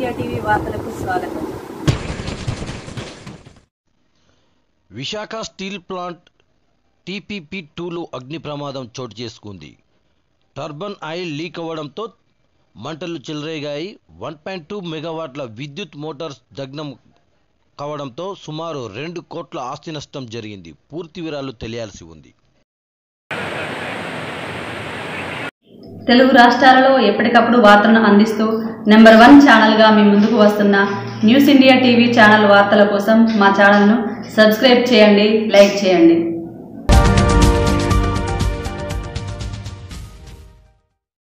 India TV వార్తలకు స్వాగతం Visakha steel plant TPP టూలో అగ్ని ప్రమాదం చోటు చేసుకుంది టర్బన్ ఆయిల్ లీక్ అవ్వడంతో మంటలు చెలరేగాయి వన్ పాయింట్ టూ మెగావాట్ల విద్యుత్ మోటార్స్ దగ్నం కావడంతో సుమారు రెండు కోట్ల ఆస్తి నష్టం జరిగింది పూర్తి వివరాలు తెలియాల్సి ఉంది తెలుగు రాష్ట్రాలలో ఎప్పటికప్పుడు వార్తలను అందిస్తూ నెంబర్ వన్ ఛానల్గా మీ ముందుకు వస్తున్న న్యూస్ ఇండియా టీవీ ఛానల్ వార్తల కోసం మా ఛానల్ను సబ్స్క్రైబ్ చేయండి లైక్ చేయండి